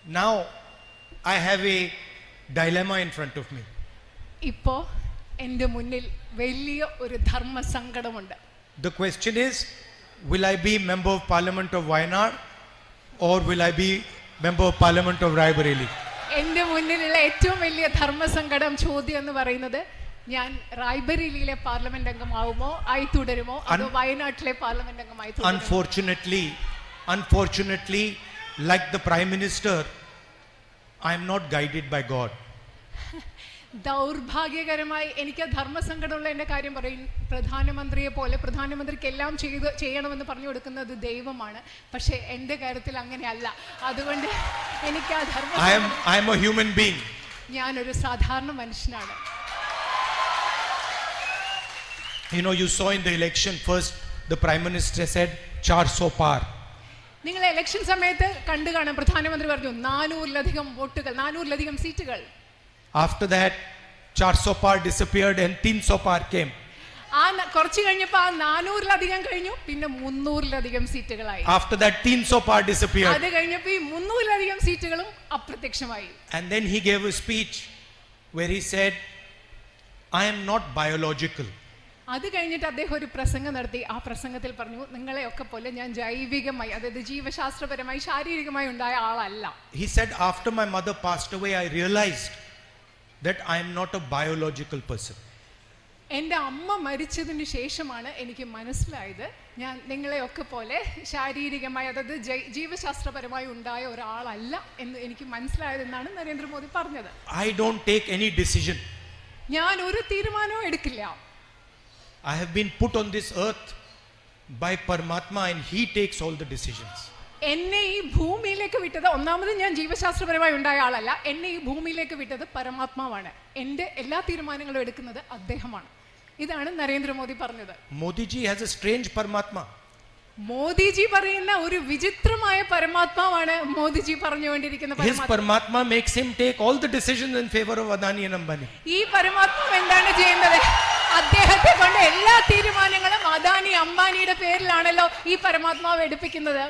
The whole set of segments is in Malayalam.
Now I have a dilemma in front of me. ഇപ്പോ എൻ്റെ മുന്നിൽ വലിയ ഒരു ധർമ്മ സങ്കടമുണ്ട് The question is Will I be Member of Parliament of Wayanad or will I be Member of Parliament of Raebareli? എൻ്റെ മുന്നിലുള്ള ഏറ്റവും വലിയ ധർമ്മസങ്കടം ചോദ്യം എന്ന് പറയുന്നത് ഞാൻ റായ്ബറേലിയിലെ പാർലമെന്റ് അംഗമാവുമോ ആയി തുടരുമോ അതോ Un- വയനാട്ടിലെ പാർലമെന്റ് അംഗമായി തുടരുമോ Unfortunately, unfortunately, like the Prime Minister, I am not guided by God. ദൗർഭാഗ്യകരമായി എനിക്ക് ധർമ്മസങ്കടമുള്ള എൻ്റെ കാര്യം പറയും പ്രധാനമന്ത്രിയെ പോലെ പ്രധാനമന്ത്രിക്ക് എല്ലാം ചെയ്ത് ചെയ്യണമെന്ന് പറഞ്ഞു കൊടുക്കുന്നത് ദൈവമാണ് പക്ഷേ എൻ്റെ കാര്യത്തിൽ അങ്ങനെയല്ല അതുകൊണ്ട് എനിക്ക് ആ ധർമ്മ I am, I am a human being. ഞാനൊരു സാധാരണ മനുഷ്യനാണ് You know, you saw in the election first, the Prime Minister said, 400 par. നിങ്ങൾ ഇലക്ഷൻ സമയത്ത് കണ്ടു കാണാം പ്രധാനമന്ത്രി പറഞ്ഞു നാനൂറിലധികം വോട്ടുകൾ നാനൂറിലധികം സീറ്റുകൾ After that, 400 par disappeared and 300 par came. ആ ന- കുറച്ച് കഴിഞ്ഞപ്പോ ആ നാനൂറിലധികം കഴിഞ്ഞു പിന്നെ മുന്നൂറിലധികം സീറ്റുകളായി After that, 300 par disappeared. അത് കഴിഞ്ഞപ്പോ ഈ മുന്നൂറിലധികം സീറ്റുകളും അപ്രത്യക്ഷമായി And then he gave a speech where he said, I am not biological. അത് കഴിഞ്ഞിട്ട് അദ്ദേഹം ഒരു പ്രസംഗം നടത്തി ആ പ്രസംഗത്തിൽ പറഞ്ഞു നിങ്ങളെയൊക്കെ പോലെ ഞാൻ ജൈവികമായി അതായത് ജീവശാസ്ത്രപരമായി ശാരീരികമായി ഉണ്ടായ ആളല്ല He said, After my mother passed away, I realized that I am not a biological person. എൻ്റെ അമ്മ മരിച്ചതിന് ശേഷമാണ് എനിക്ക് മനസ്സിലായത് ഞാൻ നിങ്ങളെയൊക്കെ പോലെ ശാരീരികമായി അതായത് ജൈ- ജീവശാസ്ത്രപരമായി ഉണ്ടായ ഒരാളല്ല എന്ന് എനിക്ക് മനസ്സിലായതെന്നാണ് നരേന്ദ്രമോദി പറഞ്ഞത് I don't take any decision. ഞാൻ ഒരു തീരുമാനവും എടുക്കില്ല I have been put on this earth by Paramatma and he takes all the decisions. എന്നെ ഈ ഭൂമിയിലേക്ക് വിട്ടത് ഒന്നാമത് ഞാൻ ജീവശാസ്ത്രപരമായി ഉണ്ടായ ആളല്ല എന്നെ ഈ ഭൂമിയിലേക്ക് വിട്ടത് പരമാത്മാവാണ് എൻ്റെ എല്ലാ തീരുമാനങ്ങളും എടുക്കുന്നത് അദ്ദേഹമാണ് ഇതാണ് നരേന്ദ്രമോദി പറഞ്ഞത് Modi ji has a strange Paramatma. Modiji പറയുന്ന ഒരു വിചിത്രമായ പരമാത്മാവാണ് മോദിജി പറഞ്ഞുകൊണ്ടിരിക്കുന്ന His പരമാത്മാ Paramatma makes him take all the decisions in favor of Adani and Ambani. ഈ പരമാത്മാവ് എന്താണ് ചെയ്യുന്നത് അദ്ദേഹത്തെ കൊണ്ട് എല്ലാ തീരുമാനങ്ങളും അദാനി അംബാനിയുടെ പേരിലാണല്ലോ ഈ പരമാത്മാവ് എടുപ്പിക്കുന്നത്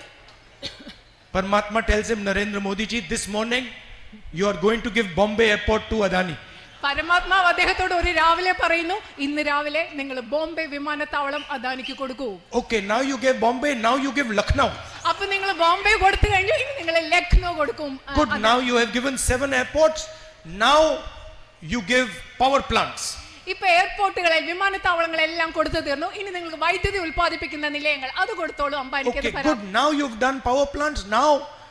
Paramatma tells him, Narendra Modi ji, this morning you are going to give Bombay airport to Adani. പരമാത്മാവ് അദ്ദേഹത്തോട് ഒരു രാവിലെ പറയുന്നു ഇന്ന് രാവിലെ നിങ്ങൾ ബോംബെ വിമാനത്താവളം അദാനിക്ക് കൊടുക്കൂ Okay, now you gave Bombay, now you give Lucknow. അപ്പൊ നിങ്ങൾ ബോംബെ കൊടുത്തു കഴിഞ്ഞു ഇനി നിങ്ങൾ ലക്നോ കൊടുക്കും ആ, Good, അത് now you have given seven airports. Now you give power plants. ഇപ്പൊ എയർപോർട്ടുകളെ വിമാനത്താവളങ്ങളെല്ലാം കൊടുത്തു തീർന്നു ഇനി നിങ്ങൾക്ക് വൈദ്യുതി ഉൽപ്പാദിപ്പിക്കുന്ന നിലയങ്ങൾ അത് കൊടുത്തോളൂ അംബാനിക്ക് Okay, അത് പരാ- good. Now you've done power plants. Now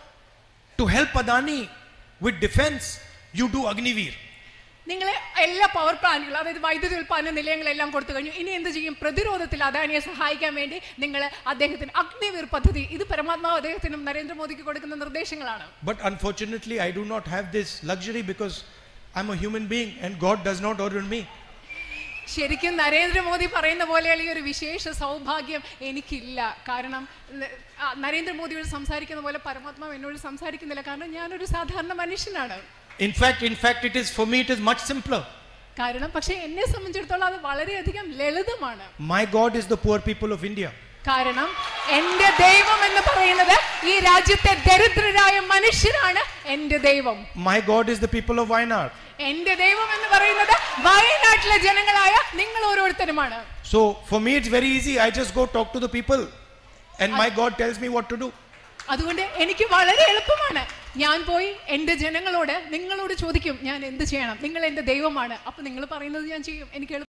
to help Adani with defense, you do Agniveer. നിങ്ങൾ എല്ലാ പവർ പ്ലാന്റുകളും അതായത് വൈദ്യുതി ഉൽപ്പാദന നിലയങ്ങളെല്ലാം കൊടുത്തു കഴിഞ്ഞു ഇനി എന്ത് ചെയ്യും പ്രതിരോധത്തിൽ അദാനിയെ സഹായിക്കാൻ വേണ്ടി നിങ്ങൾ അദ്ദേഹത്തിന് അഗ്നിവീർ പദ്ധതി ഇത് പരമാത്മാവ് അദ്ദേഹത്തിനും നരേന്ദ്രമോദിക്ക് കൊടുക്കുന്ന നിർദ്ദേശങ്ങളാണ് But unfortunately, I do not have this luxury because I'm a human being and God does not order me. ശരിക്കും നരേന്ദ്രമോദി പറയുന്ന പോലെയുള്ള ഈ ഒരു വിശേഷ സൗഭാഗ്യം എനിക്കില്ല കാരണം ന- ആ, നരേന്ദ്രമോദിയോട് സംസാരിക്കുന്ന പോലെ പരമാത്മാവ് എന്നോട് സംസാരിക്കുന്നില്ല കാരണം ഞാനൊരു സാധാരണ മനുഷ്യനാണ് In fact, in fact, it is for me, it is much simpler. കാരണം പക്ഷെ എന്നെ സംബന്ധിച്ചിടത്തോളം അത് വളരെയധികം ലളിതമാണ് My God is the poor people of India. കാരണം എന്റെ ദൈവം എന്ന് പറയുന്നത് ഈ രാജ്യത്തെ ദരിദ്രരായ മനുഷ്യരാണ് എന്റെ ദൈവം My God is the people of Wayanad. എന്റെ ദൈവം എന്ന് പറയുന്നത് വയനാട്ടിലെ ജനങ്ങളായ നിങ്ങൾ ഓരോരുത്തരുമാണ് So for me, it's very easy. I just go talk to the people, and my God tells me what to do. അതുകൊണ്ട് എനിക്ക് വളരെ എളുപ്പമാണ് ഞാൻ പോയി എന്റെ ജനങ്ങളോട് നിങ്ങളോട് ചോദിക്കും ഞാൻ എന്ത് ചെയ്യണം നിങ്ങൾ എന്റെ ദൈവമാണ് അപ്പൊ നിങ്ങൾ പറയുന്നത് ഞാൻ ചെയ്യും എനിക്ക് എളുപ്പം